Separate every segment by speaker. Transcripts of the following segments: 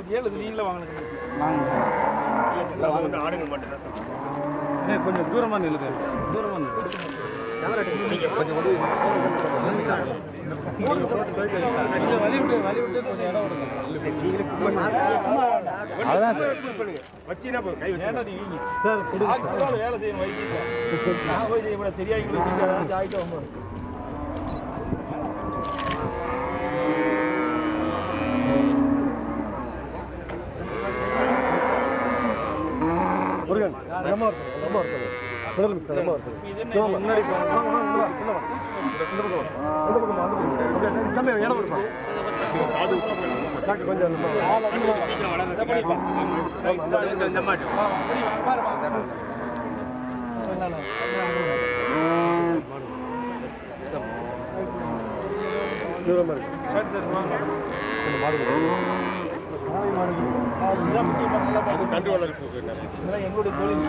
Speaker 1: ஏழு நீங்களே வாங்கினது
Speaker 2: நம்ம வந்து ஆடுகள் மட்டும்தான் சார்
Speaker 1: கொஞ்சம் தூரமாக நில்லுங்க தூரமாக நில்லு கொஞ்சம் வழி விட்டு வழி விட்டு கொஞ்சம் இடம் விடுங்க
Speaker 2: அதான் பண்ணுங்க வச்சுனா போதும் கை வச்சு
Speaker 1: ஏன்டா நீ வீங்க சார் கொடுங்க வேலை செய்யணும் வைக்கிட்டு நான் போய் செய்ய கூட தெரியாங்க வச்சுட்டு ஆகிட்டு வந்து
Speaker 3: முருகன் நம்ம ஒருத்தர் நம்ம ஒருத்தர் முதல் மிஸ்டர் நம்ம ஒருத்தர்
Speaker 1: இது என்ன
Speaker 3: முன்னாடி போ. வா, வா, வா, உள்ள வா, உள்ள வா. இந்த பக்கம் வா. இந்த பக்கம் வா, அந்த பக்கம் வா. அப்படியே சரி, தம்பி இடம் கொடுப்பா
Speaker 2: காது விட்டா போயிடும்.
Speaker 3: டாக்டர் கொஞ்சம் நம்ம
Speaker 2: சீக்கிரம் வளர்ந்து இந்த இந்த மாட்டு
Speaker 3: தூரமாக இருக்கு கொஞ்சம் மாடு கொடுங்க.
Speaker 2: அது கண்டு வளர்ப்பு
Speaker 1: எங்களுடைய தொழில்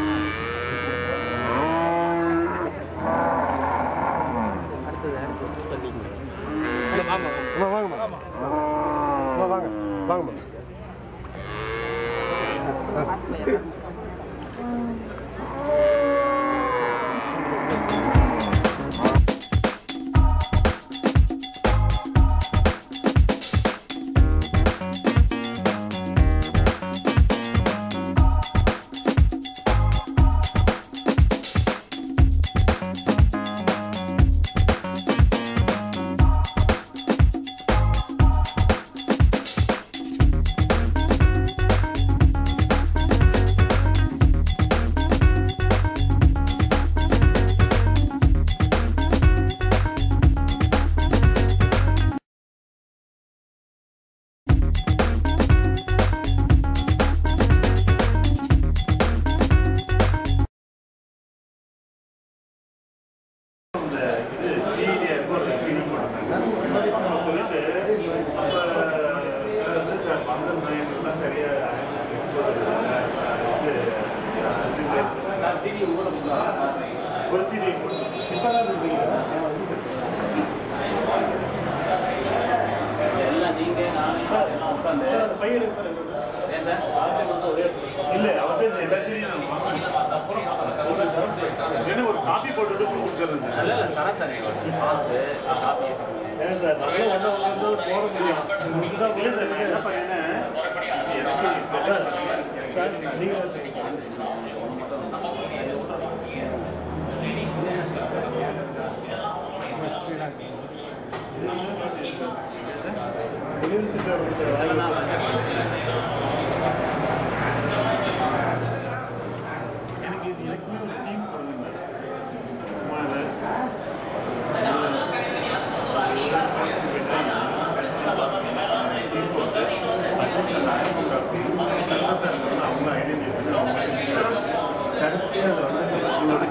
Speaker 3: அம்மா வாங்கம்மா அம்மா வாங்க வாங்கம்மா
Speaker 2: ஒரு சீடி இல்ல அவர்கிட்ட எல்லா சீடியும் என்ன ஒரு காப்பி போட்டுட்டு கொடுக்குறது ஏன் சார் நாங்களும் ஒண்ணா உட்கார்ந்து போட முடியும் இதுதான் இல்ல சார் நான் என்ன பண்ணேன் எனக்கு சார் சார் நீங்க எனக்கு இது எனக்குமே ஒரு டீம் கொடுங்க அவங்க ஐடென்டிஃபை கடைசியாக வந்து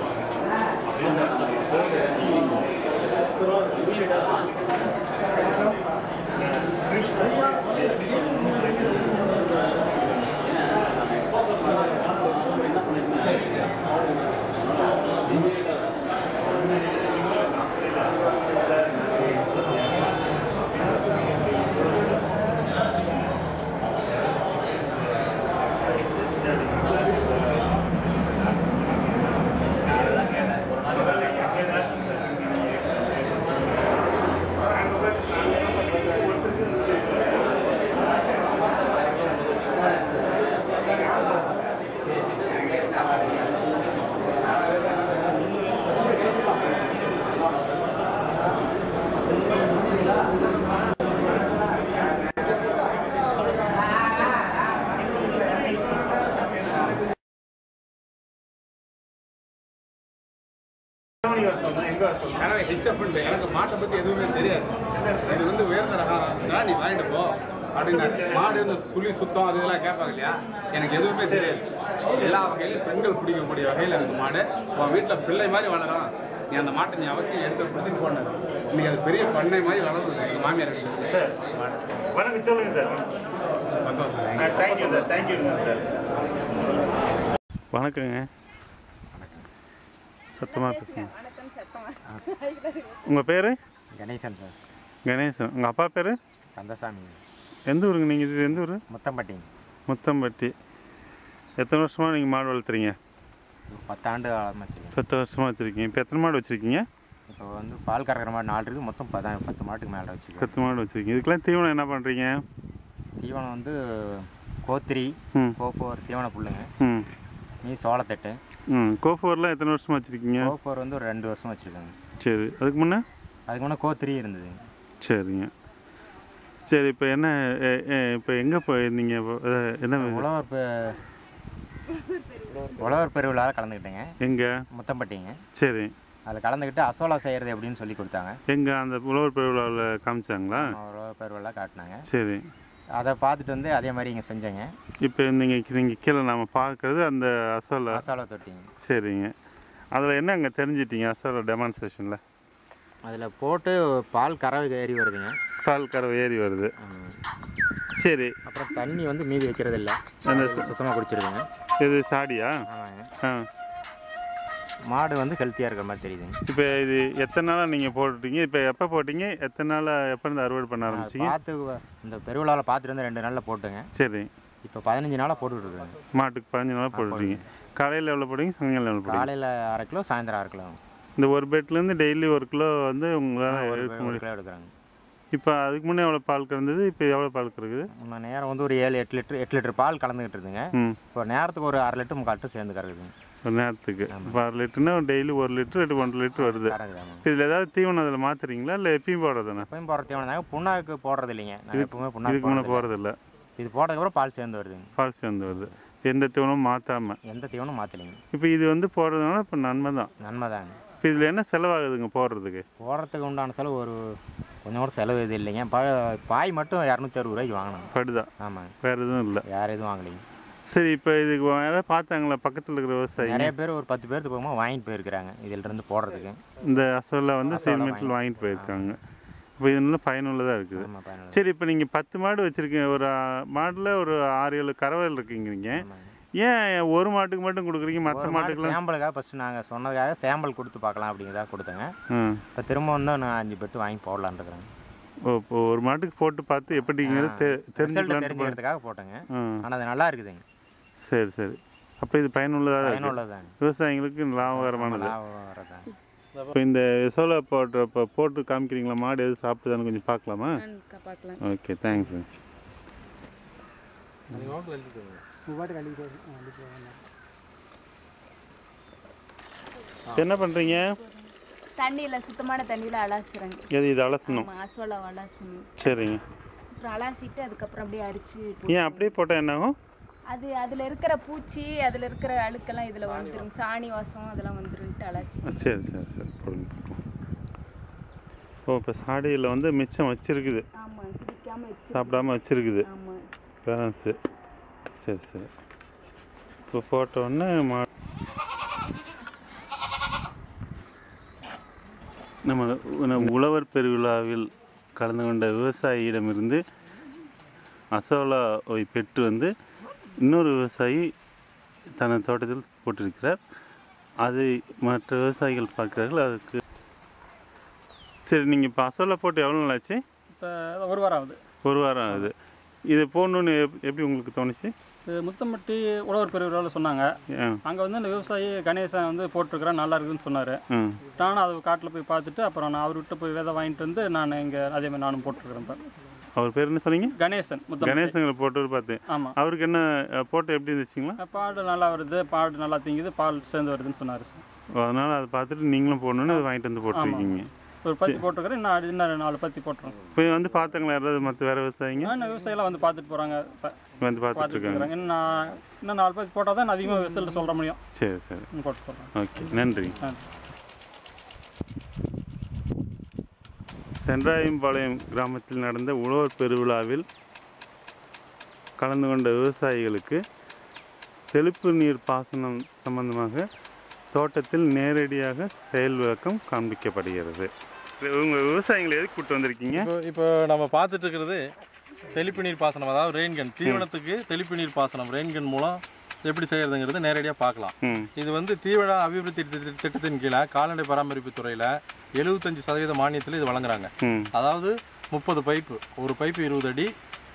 Speaker 2: எங்க இருக்கணும்
Speaker 4: கனவை ஹெச்எப் எனக்கு மாட்டை பற்றி எதுவுமே தெரியாது இது வந்து உயர்ந்த ரகம் இருந்துச்சுன்னா நீ வாங்கிட்டு போ அப்படின்னு மாடு இந்த சுழி சுத்தம் அது இதெல்லாம் கேட்பாங்க இல்லையா எனக்கு எதுவுமே தெரியாது எல்லா வகையிலும் பெண்கள் பிடிக்கக்கூடிய வகையில் எனக்கு மாடு உன் வீட்டில் பிள்ளை மாதிரி வளரும் நீ அந்த மாட்டை நீ அவசியம் எடுத்து பிடிச்சிட்டு போனது இன்னைக்கு அது பெரிய பண்ணை மாதிரி வளர்ந்தது எங்கள் மாமியார்
Speaker 2: சார் வணக்கம் சொல்லுங்க சார்
Speaker 4: சந்தோஷம்
Speaker 2: தேங்க்யூ சார் தேங்க்யூ சார்
Speaker 5: வணக்கங்க சத்தமாக பேசுங்க
Speaker 6: வணக்கம் சத்தமா
Speaker 5: உங்கள் பேர்
Speaker 7: கணேசன் சார்
Speaker 5: கணேசன் உங்கள் அப்பா பேர்
Speaker 7: கந்தசாமி
Speaker 5: எந்த ஊருங்க நீங்கள் இது எந்த ஊர்
Speaker 7: முத்தம்பட்டிங்க
Speaker 5: முத்தம்பட்டி எத்தனை வருஷமாக நீங்கள் மாடு வளர்த்துறீங்க
Speaker 6: பத்தாண்டு ஆரம்பிச்சிருக்கேன்
Speaker 5: பத்து வருஷமாக வச்சுருக்கீங்க இப்போ எத்தனை மாடு வச்சுருக்கீங்க
Speaker 6: இப்போ வந்து பால் கறக்கிற மாடு நாலு இருக்குது மொத்தம் பதா பத்து மாட்டுக்கு மேலே வச்சுருக்கேன்
Speaker 5: பத்து மாடு வச்சுருக்கீங்க இதுக்கெல்லாம் தீவனம் என்ன பண்ணுறீங்க
Speaker 6: தீவனம் வந்து கோத்திரி
Speaker 5: ம்
Speaker 6: கோப்போர் தீவன புல்லுங்க
Speaker 5: ம்
Speaker 6: மீ சோளத்தட்டு
Speaker 5: ம் கோஃபோர்லாம் எத்தனை வருஷமாக வச்சுருக்கீங்க
Speaker 6: கோப்போர் வந்து ஒரு ரெண்டு வருஷம் வச்சுருக்காங்க
Speaker 5: சரி அதுக்கு முன்னே
Speaker 6: அதுக்கு முன்னே கோத்திரி இருந்தது
Speaker 5: சரிங்க சரி இப்போ என்ன இப்போ எங்கே போயிருந்தீங்க இப்போ, அஹ், என்ன
Speaker 6: உழவர் பெ உழவர் பெருவிழாவில் கலந்துக்கிட்டேங்க
Speaker 5: எங்கே
Speaker 6: முத்தம்பட்டிங்க
Speaker 5: சரி
Speaker 6: அதில் கலந்துக்கிட்டு அசோலா செய்கிறது எப்படின்னு சொல்லி கொடுத்தாங்க
Speaker 5: எங்கே அந்த உழவர் பெருவிழாவில் காமிச்சாங்களா
Speaker 6: உழவர் பெருவிழா காட்டினாங்க
Speaker 5: சரி
Speaker 6: அதை பார்த்துட்டு வந்து அதே மாதிரி இங்கே செஞ்சேங்க
Speaker 5: இப்போ நீங்கள் நீங்கள் கீழே நம்ம பார்க்குறது அந்த அசோலா
Speaker 6: அசோலா தொட்டிங்க
Speaker 5: சரிங்க அதில் என்ன அங்கே தெரிஞ்சிட்டீங்க அசோலா டெமான்ஸ்ட்ரேஷனில்
Speaker 6: அதில் போட்டு பால் கறவை ஏறி வருதுங்க
Speaker 5: பால் கறவை ஏறி வருது
Speaker 6: ஆமாங்க.
Speaker 5: சரி
Speaker 6: அப்புறம் தண்ணி வந்து மீதி வைக்கிறது இல்லை
Speaker 5: அந்த
Speaker 6: சுத்தமாக குடிச்சிருதுங்க
Speaker 5: இது சாடியா
Speaker 6: ஆமாங்க
Speaker 5: ஆ
Speaker 6: மாடு வந்து ஹெல்த்தியாக இருக்கிற மாதிரி தெரியுதுங்க
Speaker 5: இப்போ இது எத்தனை நாளாக நீங்கள் போட்டுட்டீங்க இப்போ எப்போ போட்டீங்க எத்தனை நாளாக எப்போ இருந்து அறுவடை பண்ண ஆரம்பிச்சிங்க
Speaker 6: பார்த்து இந்த பெருவிழாவில் பார்த்துட்டு வந்து ரெண்டு நாளில் போட்டுங்க
Speaker 5: சரி
Speaker 6: இப்போ பதினஞ்சு நாளாக போட்டுக்கிட்டு இருக்காங்க
Speaker 5: மாட்டுக்கு பதினஞ்சு நாளாக போட்டுட்டீங்க காலையில் எவ்வளோ போடுவீங்க சாயங்காலம் எவ்வளோ போடுவீங்க
Speaker 6: காலையில் அரை கிலோ சாயந்தரம் அரை கிலோ
Speaker 5: இந்த ஒரு பெட்லேருந்து டெய்லி ஒரு கிலோ வந்து உங்களால்
Speaker 6: ஒரு
Speaker 5: எடுக்க
Speaker 6: ஒரு
Speaker 5: முடியும்
Speaker 6: கிலோ எடுக்கிறாங்க
Speaker 5: இப்போ அதுக்கு முன்னே எவ்வளோ பால் கறந்தது இப்போ எவ்வளோ பால் கறக்குது
Speaker 6: முன்ன நேரம் வந்து ஒரு ஏழு எட்டு லிட்டர் எட்டு லிட்டர் பால் கலந்துக்கிட்டு இருந்துங்க
Speaker 5: ம்
Speaker 6: இப்போ நேரத்துக்கு ஒரு அரை லிட்டர் முக்கால் லிட்டர் சேர்ந்து கறக்குதுங்க
Speaker 5: ஒரு நேரத்துக்கு இப்போ அரை லிட்டர்னா டெய்லி ஒரு லிட்டர் ரெண்டு ஒன்றரை லிட்டர் வருது
Speaker 6: கறக்குதாங்க
Speaker 5: இதில் ஏதாவது தீவனம் அதில் மாற்றுறீங்களா இல்லை எப்பயும் போடுறதுண்ணா
Speaker 6: எப்பயும் போடுற தீவனம் தாங்க புண்ணாக்கு போடுறது இல்லைங்க நாங்கள் எப்பவுமே புண்ணாக்கு
Speaker 5: இதுக்கு முன்னே
Speaker 6: போடுறது
Speaker 5: போகிறதில்ல
Speaker 6: இல்ல. இது போட்டதுக்கப்புறம் பால் சேர்ந்து வருதுங்க
Speaker 5: பால் சேர்ந்து வருது எந்த தீவனமும் மாற்றாமல்
Speaker 6: எந்த தீவனம் மாற்றலைங்க
Speaker 5: இப்போ இது வந்து போடுறதுனால இப்போ நன்மை தான்
Speaker 6: நன்மை தாங்க
Speaker 5: இப்போ இதில் என்ன செலவாகுதுங்க போடுறதுக்கு
Speaker 6: போடுறதுக்கு உண்டான செலவு ஒரு கொஞ்சம் கூட செலவு இது இல்லைங்க பா பாய் மட்டும் இரநூத்தி அறுபது ரூபாய்க்கு வாங்கினாங்க
Speaker 5: படுதான்
Speaker 6: ஆமாங்க
Speaker 5: வேறு எதுவும் இல்லை
Speaker 6: வேறு எதுவும் வாங்கலைங்க
Speaker 5: சரி இப்போ இதுக்கு யாராவது பார்த்தாங்களா பக்கத்தில் இருக்கிற விவசாயி
Speaker 6: நிறைய பேர் ஒரு பத்து பேருக்கு போகும்போது வாங்கிட்டு போயிருக்கிறாங்க இதில் இருந்து போடுறதுக்கு
Speaker 5: இந்த அசோலா வந்து
Speaker 6: அசோலா
Speaker 5: சீல் மெட்டல் வாங்கிட்டு போயிருக்காங்க இப்போ இது நல்ல பயனுள்ளதாக இருக்குது
Speaker 6: ஆமாம் பயனுள்ள
Speaker 5: சரி இப்போ நீங்கள் பத்து மாடு வச்சுருக்கீங்க ஒரு மாடில் ஒரு ஆறு ஏழு கறவைகள் இருக்குங்கிறீங்க
Speaker 6: ஆமாங்க.
Speaker 5: ஏன் ஒரு மாட்டுக்கு மட்டும் கொடுக்குறீங்க மற்ற
Speaker 6: ஒரு மாடு
Speaker 5: மாட்டுக்கெல்லாம்
Speaker 6: சாம்பிளுக்காக ஃபஸ்ட்டு நாங்கள் சொன்னதுக்காக சாம்பிள் கொடுத்து பார்க்கலாம் அப்படிங்கிறதா கொடுத்தேங்க
Speaker 5: ம்
Speaker 6: இப்போ திரும்ப வந்து நான் அஞ்சு பெட்டு வாங்கி போடலான்னு இருக்கிறேங்க
Speaker 5: ஓ இப்போ ஒரு மாட்டுக்கு போட்டு பார்த்து எப்படிங்கிறது தெ
Speaker 6: ரிசல்ட்
Speaker 5: தெரிஞ்சுக்கலாம்
Speaker 6: தெரிஞ்சுக்கிறதுக்காக போட்டேங்க
Speaker 5: ம்
Speaker 6: ஆனால் அது நல்லா இருக்குதுங்க
Speaker 5: சரி சரி அப்போ இது பயனுள்ளதாக இருக்குது
Speaker 6: பயனுள்ளதாங்க
Speaker 5: விவசாயிங்களுக்கு லாபகரமானது
Speaker 6: லாபம் வரதாங்க
Speaker 5: இப்போ இந்த சோலா போட்டு இப்போ போட்டு காமிக்கிறீங்களா மாடு எது சாப்பிட்டுதான்னு கொஞ்சம் பார்க்கலாமா
Speaker 7: பார்க்கலாம்
Speaker 5: ஓகே தேங்க்ஸ் என்ன பண்ணுறீங்க
Speaker 7: தண்ணியில சுத்தமான தண்ணியில அலாசுறாங்க
Speaker 5: எது இது அலசணும்
Speaker 7: ஆமா அசோலா அலாசணும்
Speaker 5: சரிங்க
Speaker 7: அப்புறம் அலாசிட்டு அதுக்கப்புறம் அப்படியே அரிச்சு
Speaker 5: ஏன் அப்படியே போட்டால் என்ன ஆகும்
Speaker 7: அது அதுல இருக்கிற பூச்சி அதுல இருக்கிற அழுக்கெல்லாம் இதுல வந்துரும் சாணி வாசம் அதெல்லாம் வந்துருன்ட்டு அலாசி
Speaker 5: சரி சரி சரி போடுங்க ஓ இப்போ சாடியில் வந்து மிச்சம் வச்சிருக்குது
Speaker 7: ஆமா பிடிக்காம வச்சு
Speaker 5: சாப்பிடாம வச்சிருக்குது
Speaker 7: ஆமா
Speaker 5: பேலன்ஸு சரி சரி இப்போ போட்ட உடனே மா நம்ம நம்ம உழவர் பெருவிழாவில் கலந்து கொண்ட விவசாயியிடமிருந்து அசோலாவை பெற்று வந்து இன்னொரு விவசாயி தனது தோட்டத்தில் போட்டிருக்கிறார் அதை மற்ற விவசாயிகள் பார்க்கிறார்கள் அதுக்கு சரி நீங்கள் இப்போ அசோலா போட்டு எவ்வளோ நாள் ஆச்சு
Speaker 8: இப்போ ஒரு வாரம் ஆகுது
Speaker 5: ஒரு வாரம் ஆகுது இது போடணுன்னு எப்- எப்படி உங்களுக்கு தோணுச்சு
Speaker 8: இது முத்தம்பட்டி உழவர் பெருவிழாவில் சொன்னாங்க
Speaker 5: ஆ
Speaker 8: அங்கே வந்து இந்த விவசாயி கணேசன் வந்து போட்டிருக்கிறேன் நல்லா இருக்குதுன்னு சொன்னார்
Speaker 5: ம்
Speaker 8: நானும் அது காட்டில் போய் பார்த்துட்டு அப்புறம் நான் அவர்கிட்ட போய் விதை வாங்கிட்டு வந்து நான் இங்கே அதே மாதிரி நானும் போட்டிருக்கிறேன் இப்போ
Speaker 5: அவர் பேர் என்ன சொன்னீங்க
Speaker 8: கணேசன் முத்தம்பட்டி
Speaker 5: கணேசங்களை போட்டு பார்த்தேன்
Speaker 8: ஆமாம்
Speaker 5: அவருக்கு என்ன அஹ், போட்டோ எப்படி இருந்துச்சுங்களா
Speaker 8: பாடு நல்லா வருது பாடு நல்லா திங்குது பால் சேர்ந்து வருதுன்னு சொன்னார் சார்
Speaker 5: அதனால் அதை பார்த்துட்டு நீங்களும் போடணுன்னு அதை வாங்கிட்டு வந்து போட்டிருக்கீங்க
Speaker 8: ஒரு பத்தி போட்டிருக்கிறேன் இன்னும் அடி- இன்னும் நாலு பத்தி போட்டுருவோம்
Speaker 5: இப்போ வந்து பார்த்தாங்களா யாராவது மற்ற வேறு விவசாயிங்க
Speaker 8: ஆனால் விவசாயிலாம் வந்து பார்த்துட்டு போகிறாங்க இப்போ
Speaker 5: வந்து பார்த்துட்டு
Speaker 8: பார்த்துட்டு
Speaker 5: இருக்காங்க
Speaker 8: இருக்கிறாங்க இன்னும் நான் இன்னும் நாலு பத்தி போட்டால் தான் அதிகமாக ரிசல்ட் சொல்ல முடியும்
Speaker 5: சரி சரி
Speaker 8: இன்னும் போட்டு சொல்கிறேன்
Speaker 5: ஓகே நன்றி
Speaker 8: ஆ
Speaker 5: சென்றாயம்பாளையம் கிராமத்தில் நடந்த உழவர் பெருவிழாவில் கலந்து கொண்ட விவசாயிகளுக்கு தெளிப்பு நீர் பாசனம் சம்பந்தமாக தோட்டத்தில் நேரடியாக செயல் விளக்கம் காண்பிக்கப்படுகிறது உங்கள் விவசாயிகளை எதுக்கு கூட்டு வந்திருக்கீங்க
Speaker 9: இப்போ இப்போ நம்ம பார்த்துட்டு இருக்கிறது தெளிப்பு நீர் பாசனம் அதாவது ரெயின்கன் தீவனத்துக்கு தெளிப்பு நீர் பாசனம் ரெயின்கன் மூலம் எப்படி செய்யறதுங்கிறது நேரடியாக பார்க்கலாம்
Speaker 5: ம்
Speaker 9: இது வந்து தீவிர அபிவிருத்தி திட்ட- திட்டத்தின் கீழே கால்நடை பராமரிப்பு துறையில் எழுபத்தஞ்சு சதவீத மானியத்தில் இது வழங்குறாங்க
Speaker 5: ம்
Speaker 9: அதாவது முப்பது பைப்பு ஒரு பைப்பு இருபது அடி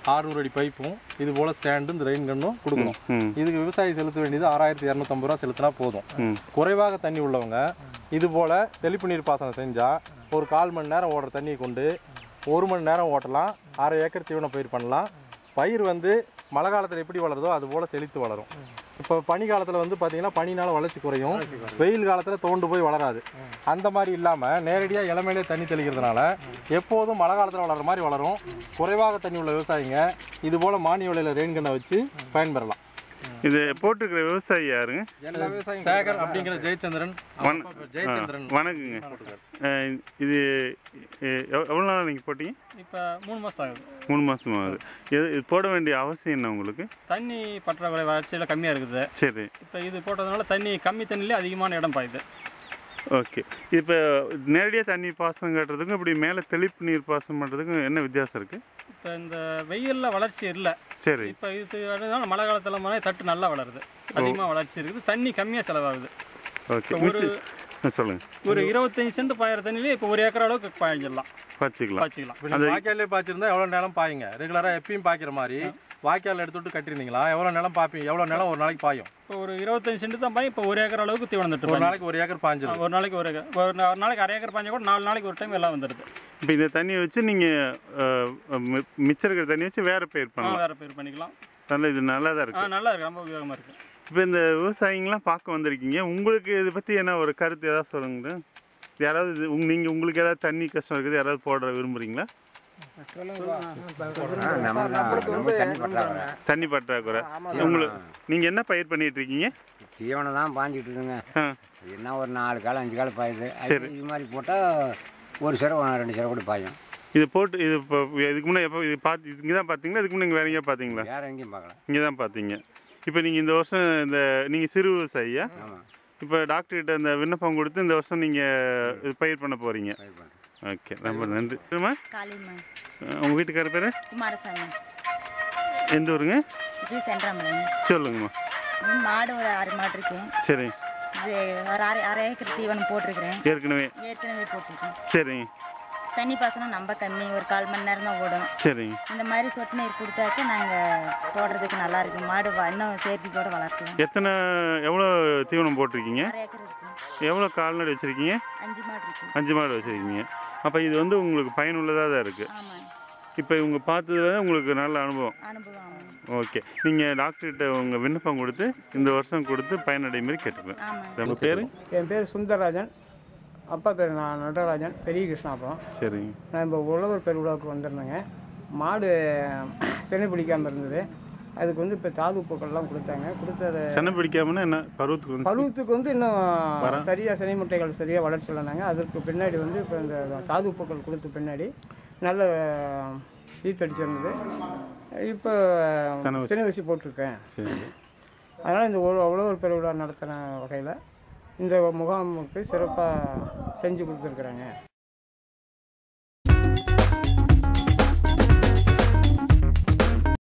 Speaker 9: ஆறுநூறு அடி பைப்பும் இது போல் ஸ்டாண்டு இந்த ரெயின் கன்னும் கொடுக்கணும்
Speaker 5: ம்
Speaker 9: இதுக்கு விவசாயி செலுத்த வேண்டியது ஆறாயிரத்தி இரநூத்தம்பது ரூபா செலுத்தினா போதும்
Speaker 5: ம்
Speaker 9: குறைவாக தண்ணி உள்ளவங்க இது போல் தெளிப்பு நீர் பாசனம் செஞ்சால் ஒரு கால் மணி நேரம் ஓடுற தண்ணியை கொண்டு ஒரு மணி நேரம் ஓட்டலாம் அரை ஏக்கர் தீவன பயிர் பண்ணலாம் பயிர் வந்து மழை காலத்தில் எப்படி வளருதோ அது போல் செழித்து வளரும் இப்போ பனி காலத்தில் வந்து பார்த்தீங்கன்னா பனினால வளர்ச்சி குறையும் வெயில் காலத்தில் தோண்டு போய் வளராது அந்த மாதிரி இல்லாமல் நேரடியாக இளமையிலே தண்ணி தெளிக்கிறதுனால எப்போதும் மழை காலத்தில் வளர்கிற மாதிரி வளரும் குறைவாக தண்ணி உள்ள விவசாயிங்க இது போல் மானிய விலையில் ரெயின் கண்ணை வச்சு பயன்பெறலாம்
Speaker 5: இது போட்டிருக்கிற விவசாயி யாருங்க
Speaker 9: எல்லா விவசாயியும் சேகர் அப்படிங்கிற ஜெயச்சந்திரன்
Speaker 5: வண-
Speaker 9: அவங்க அப்பா ஜெயச்சந்திரன்
Speaker 5: ஆ, வணக்கங்க அஹ், இது எ- எவ்- எவ்வளோ நாள் நீங்கள் போட்டீங்க
Speaker 8: இப்போ மூணு மாதம் ஆகுது
Speaker 5: மூணு மாதம் ஆகுது இது இது போட வேண்டிய அவசியம் என்ன உங்களுக்கு
Speaker 8: தண்ணி பற்றாக்குறை வறட்சியில் கம்மியாக இருக்குது
Speaker 5: சரி
Speaker 8: இப்போ இது போட்டதுனால தண்ணி கம்மி தண்ணியிலே அதிகமான இடம் பாயுது
Speaker 5: ஓகே இப்போ நேரடியாக தண்ணி பாசனம் கட்டுறதுக்கும் இப்படி மேலே தெளிப்பு நீர் பாசனம் பண்ணுறதுக்கும் என்ன வித்தியாசம் இருக்குது
Speaker 8: இப்போ இந்த வெயிலில் வளர்ச்சி இல்லை
Speaker 5: சரி
Speaker 8: இப்போ இது அடுத்தது மழை காலத்தில் மாதிரி தட்டு நல்லா வளருது அதிகமாக வளர்ச்சி இருக்குது தண்ணி கம்மியாக செலவாகுது
Speaker 5: ஓகே
Speaker 8: இப்போ ஒரு
Speaker 5: சொல்லுங்கள்
Speaker 8: ஒரு இருபத்தஞ்சு சென்ட் பாயிற தண்ணியிலே இப்போ ஒரு ஏக்கர் அளவுக்கு பாய்ஞ்சிடலாம்
Speaker 5: பாய்ச்சிக்கலாம்
Speaker 8: பாய்ச்சிக்கலாம்
Speaker 9: இப்போ நீங்கள் வாய்க்காலே பாய்ச்சிருந்தா எவ்வளோ நிலம் பாயுங்க ரெகுலராக எப்பயும் பாய்க்கிற மாதிரி வாய்க்கால் எடுத்துட்டு கட்டியிருந்தீங்களா எவ்வளோ நிலம் பாய்ப்பீங்க எவ்வளோ நிலம் ஒரு நாளைக்கு பாயும்
Speaker 8: இப்போ ஒரு இருபத்தஞ்சு சென்ட் தான் பாயும் இப்போ ஒரு ஏக்கர் அளவுக்கு தீவனம் தட்டு
Speaker 9: ஒரு
Speaker 8: பாயும்.
Speaker 9: நாளைக்கு ஒரு ஏக்கர் பாஞ்சிரும்
Speaker 8: ஒரு நாளைக்கு ஒரு ஏக்கர் ஒரு நா- ஒரு நாளைக்கு அரை ஏக்கர் பாஞ்சா கூட நாலு நாளைக்கு ஒரு டைம் எல்லாம் வந்துடுது
Speaker 5: இப்போ இந்த தண்ணியை வச்சு நீங்கள் மிச்சம் இருக்கிற தண்ணி வச்சு வேறு பயிர்
Speaker 8: ஆ,
Speaker 5: பண்ணலாம்
Speaker 8: வேற பேர் பண்ணிக்கலாம்
Speaker 5: நல்ல இது நல்லா தான்
Speaker 8: ஆ
Speaker 5: இருக்குது
Speaker 8: நல்லா இருக்கு ரொம்ப உபயோகமாக இருக்கு
Speaker 5: இப்போ இந்த விவசாயிங்களாம் பார்க்க வந்திருக்கீங்க உங்களுக்கு இதை பற்றி என்ன ஒரு கருத்து ஏதாவது சொல்லுங்க யாராவது இது உங்க நீங்கள் உங்களுக்கு ஏதாவது தண்ணி கஷ்டம் இருக்குது யாராவது போட விரும்புறீங்களா தண்ணி பற்றாக்குறை உங்களுக்கு நீங்கள் என்ன பயிர் பண்ணிட்டு இருக்கீங்க
Speaker 10: தீவனம் தான் பாஞ்சிட்டு இருக்குங்க
Speaker 5: ஆ
Speaker 10: என்ன ஒரு நாலு காலம் அஞ்சு காலம் பாயுது அது
Speaker 5: சரி.
Speaker 10: இது மாதிரி போட்டால் ஒரு சிரம் ரெண்டு சிரம் கூட பாயும்
Speaker 5: இது போட்டு இது இப்போ இதுக்கு முன்னே எப்போ இது பார்த்து இங்கே தான் பார்த்தீங்களா இதுக்கு முன்னே இங்கே வேற எங்கேயா பார்த்தீங்களா
Speaker 10: வேற எங்கேயும் பார்க்கலாம்
Speaker 5: இங்கே தான் பார்த்தீங்க இப்போ நீங்கள் இந்த வருஷம் இந்த நீங்கள் சிறு விவசாயியா
Speaker 10: ஆமாம்
Speaker 5: இப்போ டாக்டர்கிட்ட இந்த விண்ணப்பம் கொடுத்து இந்த வருஷம் நீங்கள் இது பயிர் பண்ண போகிறீங்க
Speaker 10: பயிர் பண்ணுறேன்
Speaker 5: ஓகே ரொம்ப நன்றி சரிம்மா
Speaker 11: காளியம்மன்
Speaker 5: உங்கள் வீட்டுக்கார பேர்
Speaker 11: குமாரசாமி
Speaker 5: எந்த ஊருங்க
Speaker 11: ஜி சென்றாமலன்
Speaker 5: சொல்லுங்கம்மா
Speaker 11: மாடு ஒரு ஆறு மாடு இருக்கு
Speaker 5: சரி
Speaker 11: இது ஒரு அரை அரை ஏக்கர் தீவனம் போட்டிருக்கிறேன்
Speaker 5: ஏற்கனவே
Speaker 11: ஏற்கனவே போட்டிருக்கேன்
Speaker 5: சரிங்க
Speaker 11: தண்ணி பாசனம் ரொம்ப கம்மி ஒரு கால் மணி நேரம் தான் ஓடும்
Speaker 5: சரிங்க
Speaker 11: இந்த மாதிரி சொட்டு நீர் கொடுத்தாக்க நாங்கள் போடுறதுக்கு நல்லா இருக்கு மாடு வ- இன்னும் சேர்த்திக்கோட வளர்க்கலாம்
Speaker 5: எத்தனை எவ்வளோ தீவனம் போட்டிருக்கீங்க
Speaker 11: அரை ஏக்கர் இருக்கு
Speaker 5: எவ்வளோ கால்நடை வச்சுருக்கீங்க
Speaker 11: அஞ்சு மாடு இருக்கு
Speaker 5: அஞ்சு மாடு வச்சுருக்கீங்க அப்போ இது வந்து உங்களுக்கு பயனுள்ளதாக தான் இருக்குது
Speaker 11: ஆமாம்
Speaker 5: இப்போ இவங்க பார்த்ததுல உங்களுக்கு நல்ல அனுபவம்
Speaker 11: அனுபவம் ஆமாம்
Speaker 5: ஓகே நீங்கள் டாக்டர்கிட்ட உங்கள் விண்ணப்பம் கொடுத்து இந்த வருஷம் கொடுத்து பயனடை மாதிரி கேட்டுக்கலாம்
Speaker 11: ஆமாம்
Speaker 5: உங்கள் பேர்
Speaker 12: என் பேர் சுந்தரராஜன் அப்பா பேர் நான் நடராஜன் பெரிய கிருஷ்ணாபுரம்
Speaker 5: சரிங்க
Speaker 12: நான் இப்போ உழவர் பெருவிழாவுக்கு வந்திருந்தேங்க மாடு செனை பிடிக்காமல் இருந்தது அதுக்கு வந்து இப்போ தாது பூக்கள்லாம் கொடுத்தாங்க கொடுத்ததை
Speaker 5: சென்னை பிடிக்காமன்னா என்ன பருவத்துக்கு வந்து
Speaker 12: பருவத்துக்கு வந்து இன்னும்
Speaker 5: வரேன்.
Speaker 12: சரியாக செனை முட்டைகள் சரியாக வளர்ச்சி இல்லைனாங்க அதற்கு பின்னாடி வந்து இப்போ இந்த தாது பூக்கள் கொடுத்த பின்னாடி நல்ல ஈத்தடிச்சிருந்தது இப்போ
Speaker 5: செனை ஊசி.
Speaker 12: செனை ஊசி போட்டிருக்கேன்
Speaker 5: சரி
Speaker 12: அதனால் இந்த உழ- உழவர் பெருவிழா நடத்தின வகையில் இந்த முகாமுக்கு சிறப்பாக செஞ்சு கொடுத்துருக்குறாங்க